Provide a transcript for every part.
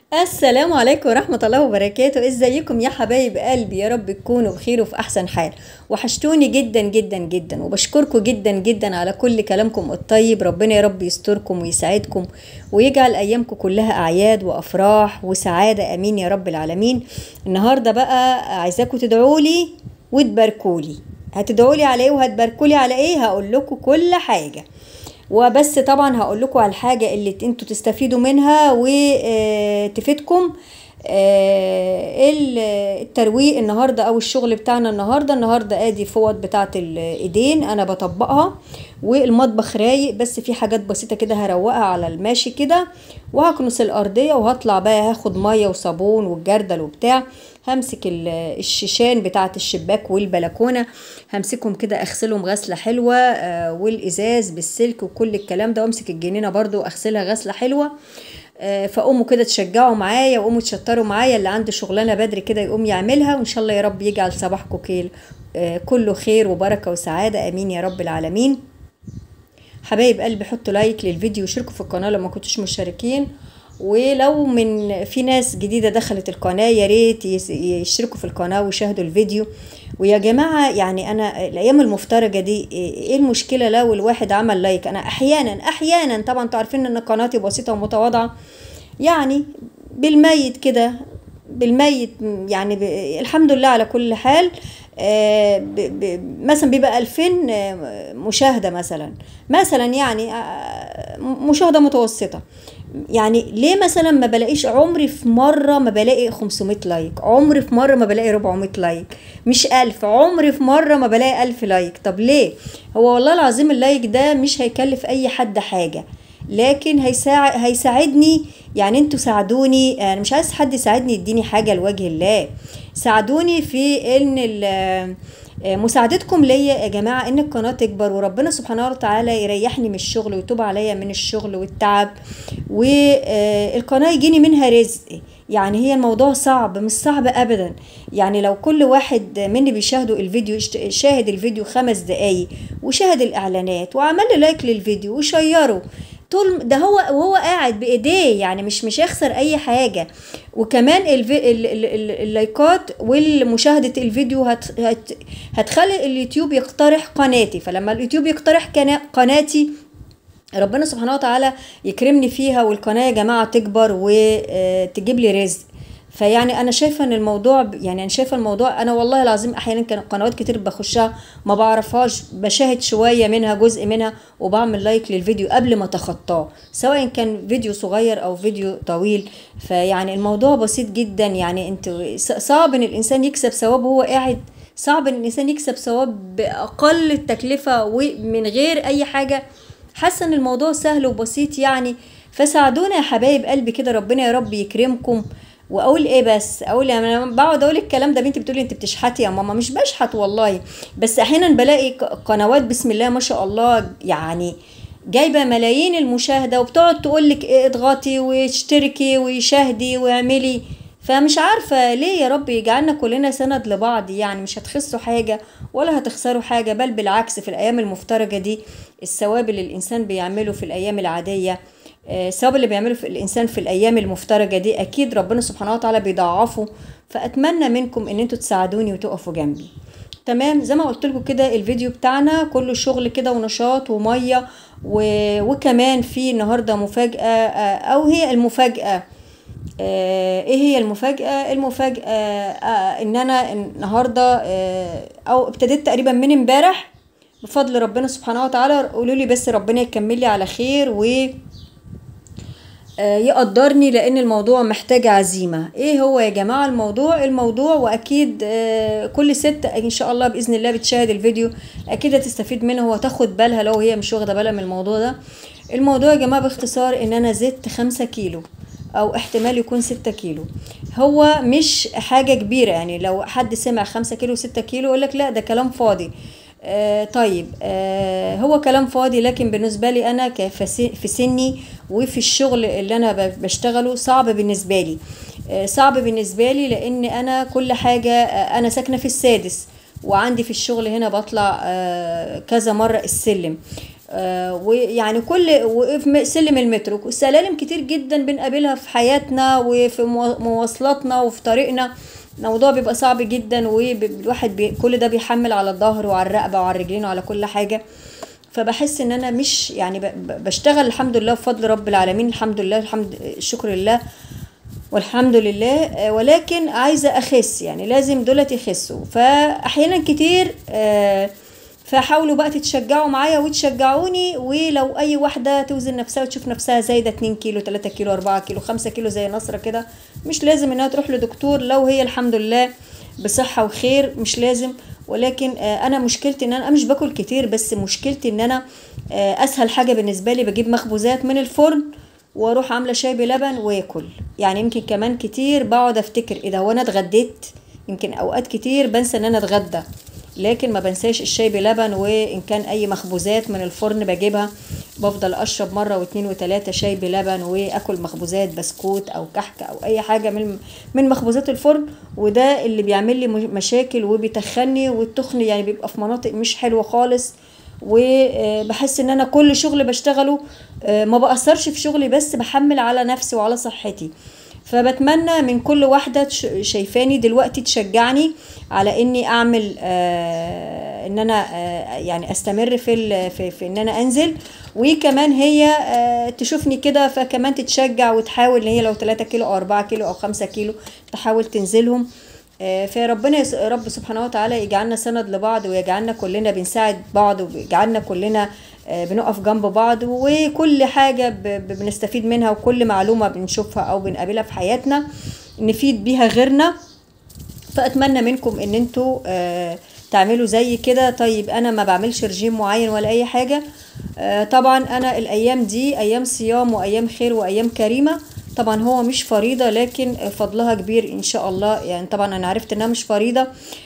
السلام عليكم ورحمة الله وبركاته ازيكم يا حبايب قلبي يا رب تكونوا بخير وفي احسن حال وحشتوني جدا جدا جدا وبشكركم جدا جدا على كل كلامكم الطيب ربنا يا رب يستركم ويسعدكم ويجعل ايامكم كلها اعياد وافراح وسعادة امين يا رب العالمين النهاردة بقى عايزاكم تدعولي وتباركولي هتدعولي على ايه وهتباركولي على ايه هقول لكم كل حاجة وبس طبعا هقول لكم على الحاجة اللي انتوا تستفيدوا منها وتفيدكم الترويق النهارده او الشغل بتاعنا النهارده النهارده ادي فوط بتاعه الايدين انا بطبقها والمطبخ رايق بس في حاجات بسيطه كده هروقها على الماشي كده وهكنس الارضيه وهطلع بقى هاخد ميه وصابون والجردل وبتاع همسك الشيشان بتاعه الشباك والبلكونه همسكهم كده اغسلهم غسله حلوه والازاز بالسلك وكل الكلام ده وامسك الجنينه برضو اغسلها غسله حلوه فقوموا كده تشجعوا معايا وقوموا تشطروا معايا اللي عنده شغلانه بدري كده يقوم يعملها وان شاء الله يا رب يجعل صباحكم كيل كله خير وبركه وسعاده امين يا رب العالمين حبايب قلبي حطوا لايك للفيديو وشاركوا في القناه لو ما كنتوش مشتركين ولو من في ناس جديدة دخلت القناة يا ريت يشتركوا في القناة ويشاهدوا الفيديو ويا جماعة يعني أنا الأيام المفترجة دي إيه المشكلة لو الواحد عمل لايك أنا أحيانا أحيانا طبعا انتوا عارفين إن قناتي بسيطة ومتواضعة يعني بالميت كده بالميت يعني ب... الحمد لله على كل حال آه ب... ب... مثلا بيبقى ألفين مشاهدة مثلا مثلا يعني مشاهدة متوسطة يعني ليه مثلا ما بلاقيش عمري في مرة ما بلاقي 500 لايك عمري في مرة ما بلاقي 400 لايك مش ألف عمري في مرة ما بلاقي ألف لايك طب ليه هو والله العظيم اللايك ده مش هيكلف أي حد حاجة لكن هيساعد هيساعدني يعني انتوا ساعدوني انا مش عايز حد يساعدني يديني حاجه لوجه الله ساعدوني في ان مساعدتكم ليا يا جماعه ان القناه تكبر وربنا سبحانه وتعالى يريحني من الشغل ويتوب عليا من الشغل والتعب والقناه يجيني منها رزق يعني هي الموضوع صعب مش صعب ابدا يعني لو كل واحد مني بيشاهدوا الفيديو شاهد الفيديو خمس دقايق وشاهد الاعلانات وعمل لي لايك للفيديو وشيره طول ده هو وهو قاعد بايديه يعني مش مش هيخسر اي حاجه وكمان الفي ال ال ال اللايكات والمشاهده الفيديو هت هت هتخلي اليوتيوب يقترح قناتي فلما اليوتيوب يقترح قناتي ربنا سبحانه وتعالى يكرمني فيها والقناه يا جماعه تكبر وتجيب لي رزق فيعني انا شايفه ان الموضوع يعني انا شايفه الموضوع انا والله العظيم احيانا كان قنوات كتير بخشها ما بعرفهاش بشاهد شويه منها جزء منها وبعمل لايك للفيديو قبل ما اتخطاه سواء كان فيديو صغير او فيديو طويل فيعني الموضوع بسيط جدا يعني انت صعب ان الانسان يكسب ثواب وهو قاعد صعب ان الانسان يكسب ثواب باقل التكلفه ومن غير اي حاجه حاسه ان الموضوع سهل وبسيط يعني فساعدونا يا حبايب قلبي كده ربنا يا رب يكرمكم واقول ايه بس اقول يعني انا بقعد اقول الكلام ده بنتي بتقولي انت بتشحتي يا ماما مش بشحت والله بس احيانا بلاقي قنوات بسم الله ما شاء الله يعني جايبه ملايين المشاهده وبتقعد تقول لك ايه اضغطي واشتركي وشاهدي واعملي فمش عارفة ليه يا رب يجعلنا كلنا سند لبعض يعني مش هتخسوا حاجة ولا هتخسروا حاجة بل بالعكس في الأيام المفترجة دي الثواب اللي الإنسان بيعمله في الأيام العادية الثواب اللي بيعمله في الانسان في الايام المفترجه دي اكيد ربنا سبحانه وتعالى بيضاعفه فاتمنى منكم ان انتوا تساعدوني وتقفوا جنبي تمام زي ما قلت لكم كده الفيديو بتاعنا كله شغل كده ونشاط وميه و... وكمان في النهارده مفاجاه او هي المفاجاه ايه هي المفاجاه المفاجاه ان انا النهارده او ابتديت تقريبا من امبارح بفضل ربنا سبحانه وتعالى قولوا لي بس ربنا يكمل لي على خير و يقدرني لان الموضوع محتاج عزيمة ايه هو يا جماعة الموضوع الموضوع واكيد كل ست ان شاء الله باذن الله بتشاهد الفيديو اكيد هتستفيد منه وتاخد بالها لو هي مش واخدة بالها من الموضوع ده الموضوع يا جماعة باختصار ان انا زدت خمسة كيلو او احتمال يكون ستة كيلو هو مش حاجة كبيرة يعني لو حد سمع خمسة كيلو ستة كيلو يقولك لا ده كلام فاضي آه طيب آه هو كلام فاضي لكن بالنسبة لي أنا في سني وفي الشغل اللي أنا بشتغله صعب بالنسبة لي آه صعب بالنسبة لي لأن أنا كل حاجة آه أنا ساكنة في السادس وعندي في الشغل هنا بطلع آه كذا مرة السلم آه، ويعني كل وفي سلم المترو سلالم كتير جدا بنقابلها في حياتنا وفي مو- مواصلاتنا وفي طريقنا الموضوع بيبقى صعب جدا والواحد بي كل ده بيحمل على الظهر وعلى الرقبة وعلى الرجلين وعلى كل حاجة فبحس ان انا مش يعني ب- ب- بشتغل الحمد لله بفضل رب العالمين الحمد لله الحمد الشكر لله والحمد لله آه، ولكن عايزه اخس يعني لازم دولت يخسوا فاحيانا كتير آه، فحاولوا بقى تتشجعوا معايا وتشجعوني ولو اي واحده توزن نفسها وتشوف نفسها زايده 2 كيلو 3 كيلو 4 كيلو 5 كيلو زي نصره كده مش لازم انها تروح لدكتور لو هي الحمد لله بصحه وخير مش لازم ولكن آه، انا مشكلتي ان انا أنا مش باكل كتير بس مشكلتي ان انا آه، اسهل حاجه بالنسبه لي بجيب مخبوزات من الفرن واروح عامله شاي بلبن واكل يعني يمكن كمان كتير بقعد افتكر ايه ده هو انا اتغديت يمكن اوقات كتير بنسى ان انا اتغدى لكن ما بنساش الشاي بلبن وان كان اي مخبوزات من الفرن بجيبها بفضل اشرب مره واتنين وتلاته شاي بلبن واكل مخبوزات بسكوت او كحك او اي حاجه من من مخبوزات الفرن وده اللي بيعمل لي مش- مشاكل وبيتخني والتخن يعني بيبقى في مناطق مش حلوه خالص وبحس ان انا كل شغل بشتغله آه، ما بأثرش في شغلي بس بحمل على نفسي وعلى صحتي فبتمنى من كل واحدة تش- شايفاني دلوقتي تشجعني على اني اعمل آه ان انا آه يعني استمر في, ال- في, في ان انا انزل وكمان هي آه تشوفني كده فكمان تتشجع وتحاول ان هي لو 3 كيلو او 4 كيلو او 5 كيلو تحاول تنزلهم آه، فربنا يس- رب سبحانه وتعالى يجعلنا سند لبعض ويجعلنا كلنا بنساعد بعض ويجعلنا كلنا آه، بنقف جنب بعض وكل حاجة ب- ب- بنستفيد منها وكل معلومة بنشوفها أو بنقابلها في حياتنا نفيد بيها غيرنا فأتمنى منكم إن انتوا آه، تعملوا زي كده طيب أنا ما بعملش رجيم معين ولا أي حاجة آه، طبعا أنا الأيام دي أيام صيام وأيام خير وأيام كريمة طبعا هو مش فريضة لكن فضلها كبير إن شاء الله يعني طبعا أنا عرفت إنها مش فريضة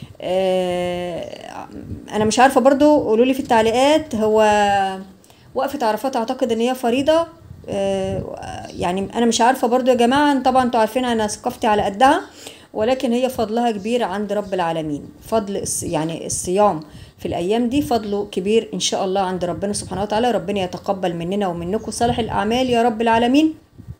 آه، أنا مش عارفة برضو قولوا لي في التعليقات هو وقفة عرفات أعتقد إن هي فريضة آه، يعني أنا مش عارفة برضو يا جماعة طبعا انتوا عارفين أنا ثقافتي على قدها ولكن هي فضلها كبير عند رب العالمين فضل الص- يعني الصيام في الأيام دي فضله كبير إن شاء الله عند ربنا سبحانه وتعالى ربنا يتقبل مننا ومنكم صالح الأعمال يا رب العالمين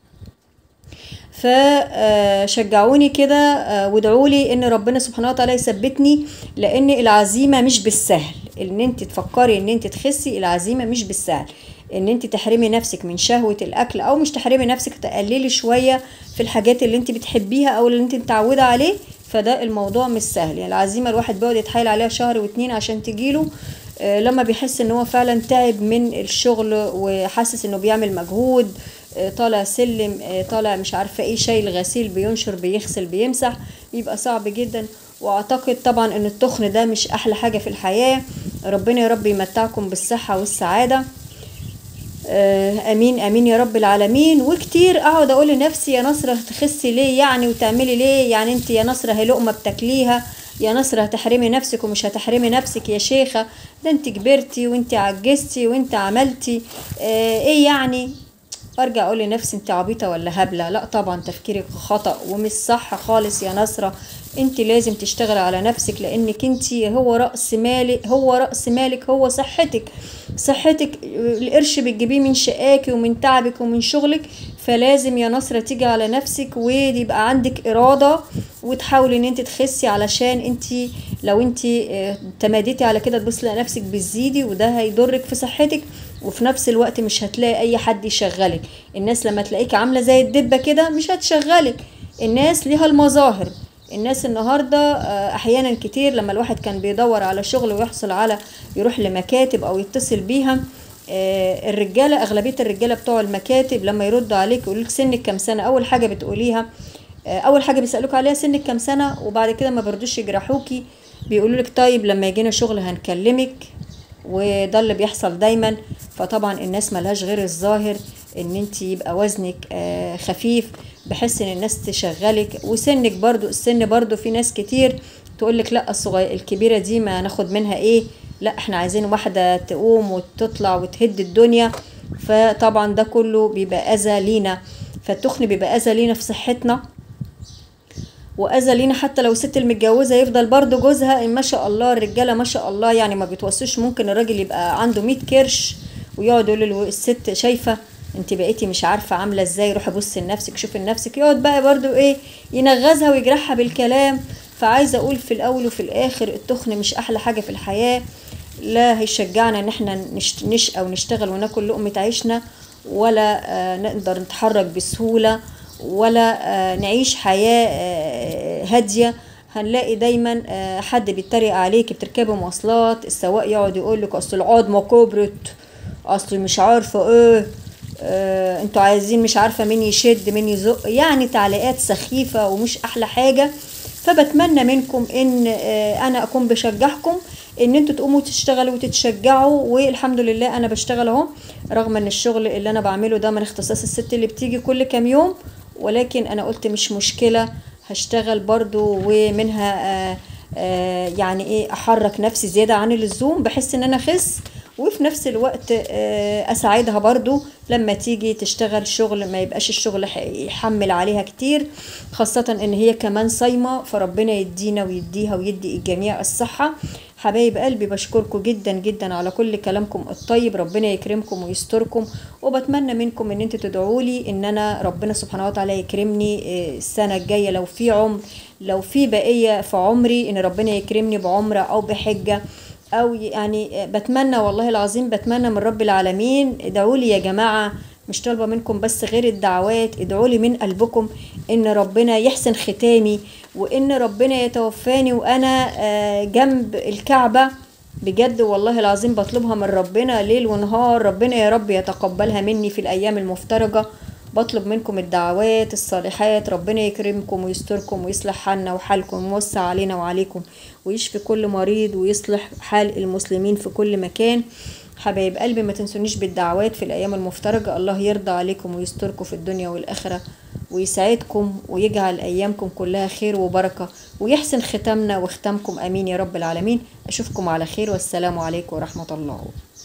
فشجعوني كده آه، وادعوا لي ان ربنا سبحانه وتعالى يثبتني لان العزيمه مش بالسهل ان انت تفكري ان انت تخسي العزيمه مش بالسهل ان انت تحرمي نفسك من شهوه الاكل او مش تحرمي نفسك تقللي شويه في الحاجات اللي انت بتحبيها او اللي انت متعوده عليه فده الموضوع مش سهل يعني العزيمه الواحد بيقعد يتحايل عليها شهر واتنين عشان تجيله آه، لما بيحس ان هو فعلا تعب من الشغل وحاسس انه بيعمل مجهود آه، طالع سلم آه، طالع مش عارفه ايه شايل غسيل بينشر بيغسل بيمسح بيبقى صعب جدا واعتقد طبعا ان التخن ده مش احلى حاجه في الحياه ربنا يا رب يمتعكم بالصحه والسعاده آه، امين امين يا رب العالمين وكتير اقعد اقول لنفسي يا نصرة تخسي ليه يعني وتعملي ليه يعني انت يا نصرة هي لقمة بتاكليها يا نصرة هتحرمي نفسك ومش هتحرمي نفسك يا شيخة ده انت كبرتي وانت عجزتي وانت عملتي اه ايه يعني ارجع اقول لنفسي انت عبيطة ولا هبلة لا طبعا تفكيرك خطأ ومش صح خالص يا نصرة انت لازم تشتغل على نفسك لانك انت هو رأس مالك هو رأس مالك هو صحتك صحتك القرش بتجيبيه من شقاكي ومن تعبك ومن شغلك فلازم يا نصرة تيجي على نفسك ويبقى عندك إرادة وتحاولي ان انت تخسي علشان انت لو انت اه، تماديتي على كده تبص لنفسك بتزيدي وده هيضرك في صحتك وفي نفس الوقت مش هتلاقي اي حد يشغلك الناس لما تلاقيك عاملة زي الدبة كده مش هتشغلك الناس ليها المظاهر الناس النهاردة آه، أحيانا كتير لما الواحد كان بيدور على شغل ويحصل على يروح لمكاتب أو يتصل بيها آه، الرجالة أغلبية الرجالة بتوع المكاتب لما يردوا عليك يقولوا لك سنك كام سنة أول حاجة بتقوليها آه، أول حاجة بيسألوك عليها سنك كام سنة وبعد كده ما بيردوش يجرحوكي بيقولوا لك طيب لما يجينا شغل هنكلمك وده اللي بيحصل دايما فطبعا الناس ملهاش غير الظاهر ان انت يبقى وزنك آه، خفيف بحيث ان الناس تشغلك وسنك برضو السن برضو في ناس كتير تقولك لا الصغير الكبيرة دي ما ناخد منها ايه لا احنا عايزين واحدة تقوم وتطلع وتهد الدنيا فطبعا ده كله بيبقى اذى لينا فالتخن بيبقى اذى لينا في صحتنا واذى لينا حتى لو الست المتجوزه يفضل برضو جوزها ان ما شاء الله الرجاله ما شاء الله يعني ما بيتوصوش ممكن الراجل يبقى عنده 100 كرش ويقعد يقول له الست شايفه انت بقيتي مش عارفه عامله ازاي روحي بصي لنفسك شوفي لنفسك يقعد بقى برضو ايه ينغزها ويجرحها بالكلام فعايزه اقول في الاول وفي الاخر التخن مش احلى حاجه في الحياه لا هيشجعنا ان احنا نشت- نشقى ونشتغل وناكل لقمه عيشنا ولا آه، نقدر نتحرك بسهوله ولا آه، نعيش حياه آه، هاديه هنلاقي دايما آه، حد بيتريق عليك بتركبي مواصلات السواق يقعد يقول لك اصل العظمه كبرت اصل مش عارفه ايه آه، انتوا عايزين مش عارفه مين يشد مين يزق يعني تعليقات سخيفه ومش احلى حاجه فبتمنى منكم ان آه، انا اكون بشجعكم ان انتوا تقوموا تشتغلوا وتتشجعوا والحمد لله انا بشتغل اهو رغم ان الشغل اللي انا بعمله ده من اختصاص الست اللي بتيجي كل كام يوم ولكن انا قلت مش مشكله هشتغل برضو ومنها آه آه يعني ايه احرك نفسي زياده عن اللزوم بحس ان انا اخس وفي نفس الوقت آه، اساعدها برضو لما تيجي تشتغل شغل ما يبقاش الشغل ح- يحمل عليها كتير خاصة ان هي كمان صايمة فربنا يدينا ويديها ويدي الجميع الصحة حبايب قلبي بشكركم جدا جدا على كل كلامكم الطيب ربنا يكرمكم ويستركم وبتمنى منكم ان انتوا تدعوا لي ان انا ربنا سبحانه وتعالى يكرمني آه، السنة الجاية لو في عمر لو في بقية في عمري ان ربنا يكرمني بعمرة او بحجة او يعني بتمنى والله العظيم بتمنى من رب العالمين ادعوا لي يا جماعه مش طالبه منكم بس غير الدعوات ادعوا لي من قلبكم ان ربنا يحسن ختامي وان ربنا يتوفاني وانا آه، جنب الكعبه بجد والله العظيم بطلبها من ربنا ليل ونهار ربنا يا رب يتقبلها مني في الايام المفترجه بطلب منكم الدعوات الصالحات ربنا يكرمكم ويستركم ويصلح حالنا وحالكم ويوسع علينا وعليكم ويشفي كل مريض ويصلح حال المسلمين في كل مكان حبايب قلبي ما تنسونيش بالدعوات في الأيام المفترجة الله يرضى عليكم ويستركم في الدنيا والآخرة ويسعدكم ويجعل أيامكم كلها خير وبركة ويحسن ختامنا وختامكم أمين يا رب العالمين أشوفكم على خير والسلام عليكم ورحمة الله